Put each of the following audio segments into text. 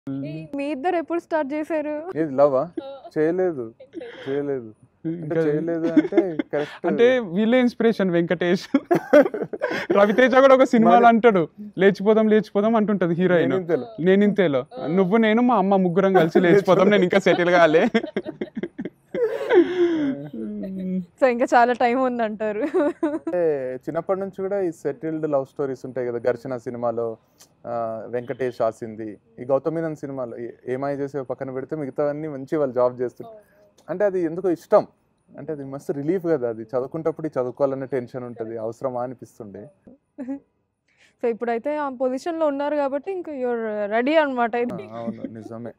మీ ఇద్దరు ఎప్పుడు స్టార్ట్ చేశారు ఏది లవా చేయలేదు చేయలేదు అంటే ఇంకా- చేయలేదు అంటే కరెక్ట్ అంటే వీళ్ళే ఇన్స్పిరేషన్ వెంకటేష్ రవితేజ కూడా ఒక సినిమాలో అంటాడు లేచిపోదాం లేచిపోదాం అంటుంటది హీరోయిన్ నేనింతేలే. నేను ఇంతేలో నువ్వు నేను మా అమ్మ ముగ్గురం కలిసి లేచిపోదాం నేను ఇంకా సెటిల్ కాలే సో ఇంకా చాలా టైం ఉందంటారు అంటే చిన్నప్పటి నుంచి కూడా ఈ సెటిల్డ్ లవ్ స్టోరీస్ ఉంటాయి కదా ఘర్షణ సినిమాలో ఆ, వెంకటేష్ ఆసింది ఈ గౌతమినన్ సినిమాలో ఏ- ఏమై చేసే పక్కన పెడితే మిగతావన్నీ మంచి వాళ్ళు జాబ్ చేస్తుంటారు అంటే అది ఎందుకో ఇష్టం అంటే అది మస్తు రిలీఫ్ కదా అది చదువుకుంటప్పుడు ఈ చదువుకోవాలనే టెన్షన్ ఉంటుంది అవసరమా అనిపిస్తుండే సో ఇప్పుడైతే ఆ పొజిషన్ లో ఉన్నారు కాబట్టి ఇంకా యూర్ రెడీ అనమాట ఆ, ఇది అవును నిజమే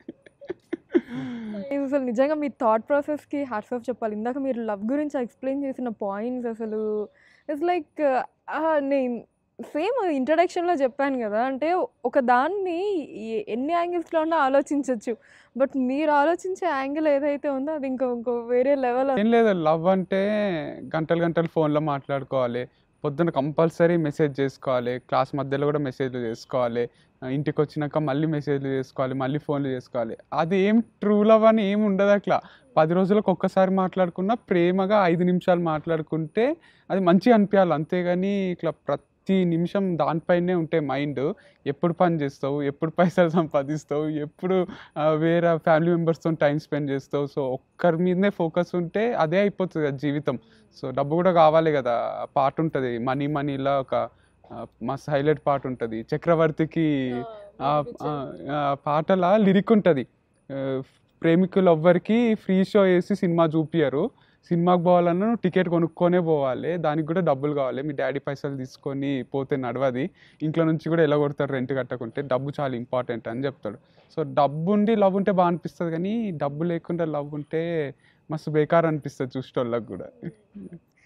ఇది అసలు నిజంగా మీ థాట్ ప్రాసెస్కి హ్యాట్స్ ఆఫ్ చెప్పాలి ఇందాక మీరు లవ్ గురించి ఎక్స్ప్లెయిన్ చేసిన పాయింట్స్ అసలు ఇట్స్ లైక్ నేను సేమ్ ఇంట్రడక్షన్లో చెప్పాను కదా అంటే ఒక దాన్ని ఎ- ఎన్ని యాంగిల్స్లో ఉన్నా ఆలోచించవచ్చు బట్ మీరు ఆలోచించే యాంగిల్ ఏదైతే ఉందో అది ఇంకో ఇంకో వేరే లెవెల్ ఏం లేదు లవ్ అంటే గంటలు గంటలు ఫోన్లో మాట్లాడుకోవాలి పొద్దున కంపల్సరీ మెసేజ్ చేసుకోవాలి క్లాస్ మధ్యలో కూడా మెసేజ్లు చేసుకోవాలి ఆ, ఇంటికి వచ్చినాక మళ్ళీ మెసేజ్లు చేసుకోవాలి మళ్ళీ ఫోన్లు చేసుకోవాలి అది ఏం ట్రూ లవ్ అని ఏం ఉండదు అట్లా పది రోజులకు ఒక్కసారి మాట్లాడుకున్నా ప్రేమగా ఐదు నిమిషాలు మాట్లాడుకుంటే అది మంచిగా అనిపించాలి అంతేగాని ఇట్లా ప్రతి నిమిషం దానిపైనే ఉంటే మైండ్ ఎప్పుడు పని చేస్తావు ఎప్పుడు పైసలు సంపాదిస్తావు ఎప్పుడు ఆ, వేరే ఫ్యామిలీ మెంబర్స్తో టైం స్పెండ్ చేస్తావు సో ఒక్కరి మీదనే ఫోకస్ ఉంటే అదే అయిపోతుంది కదా జీవితం సో డబ్బు కూడా కావాలి కదా ఆ పాట ఉంటుంది మనీ మనీలా ఒక ఆ, మస్తు హైలైట్ పాట ఉంటుంది చక్రవర్తికి ఆ ఆ, ఆ పాటల లిరిక్ ఉంటుంది ప్రేమికులు ఎవ్వరికి ఫ్రీ షో వేసి సినిమా చూపియరు సినిమాకి పోవాలన్నా నువ్వు టికెట్ కొనుక్కొనే పోవాలి దానికి కూడా డబ్బులు కావాలి మీ డాడీ పైసలు తీసుకొని పోతే నడవది ఇంట్లో నుంచి కూడా ఎలా కొడతారు రెంట్ కట్టకుంటే డబ్బు చాలా ఇంపార్టెంట్ అని చెప్తాడు సో డబ్బు ఉండి లవ్ ఉంటే బాగా అనిపిస్తుంది కానీ డబ్బు లేకుండా లవ్ ఉంటే మస్తు బేకార్ అనిపిస్తుంది చూసేటోళ్ళకి కూడా